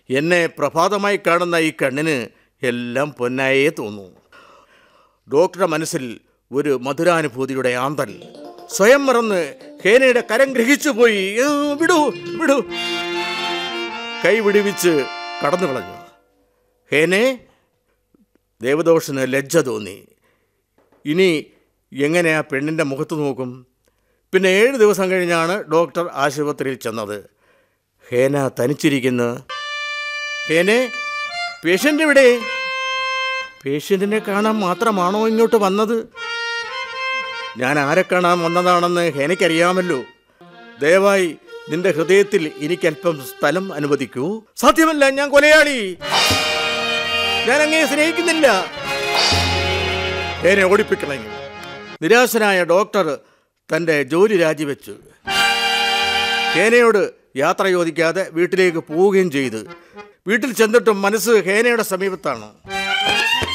എന്നെ പ്രഭാതമായി കാണുന്ന ഈ കണ്ണിന് എല്ലാം പൊന്നായേ തോന്നൂ ഡോക്ടറുടെ മനസ്സിൽ ഒരു മധുരാനുഭൂതിയുടെ ആന്തൽ സ്വയം മറന്ന് ഹേനയുടെ കരം ഗ്രഹിച്ചു പോയി ഏ, വിടൂ വിടൂ കൈ വിടുവിച്ച് കടന്നു കളഞ്ഞു ഹേനെ ദേവദോഷന് ലജ്ജ തോന്നി ഇനി എങ്ങനെ ആ പെണ്ണിൻ്റെ മുഖത്ത് നോക്കും പിന്നെ ഏഴ് ദിവസം കഴിഞ്ഞാണ് ഡോക്ടർ ആശുപത്രിയിൽ ചെന്നത് ഹേന തനിച്ചിരിക്കുന്നു ഹേനെ പേഷ്യൻ്റ് എവിടെ പേഷ്യൻറ്റിനെ കാണാൻ മാത്രമാണോ ഇങ്ങോട്ട് വന്നത് ഞാൻ ആരെ കാണാൻ വന്നതാണെന്ന് എനിക്കറിയാമല്ലോ ദയവായി നിന്റെ ഹൃദയത്തിൽ എനിക്കല്പം സ്ഥലം അനുവദിക്കൂ സാധ്യമല്ല ഞാൻ കൊലയാളി ഞാൻ അങ്ങേ സ്നേഹിക്കുന്നില്ല എന്നെ ഓടിപ്പിക്കളഞ്ഞു നിരാശനായ ഡോക്ടർ തൻ്റെ ജോലി രാജിവെച്ചു ഹേനയോട് യാത്ര ചോദിക്കാതെ വീട്ടിലേക്ക് പോവുകയും ചെയ്തു വീട്ടിൽ ചെന്നിട്ടും മനസ്സ് ഹേനയുടെ സമീപത്താണ്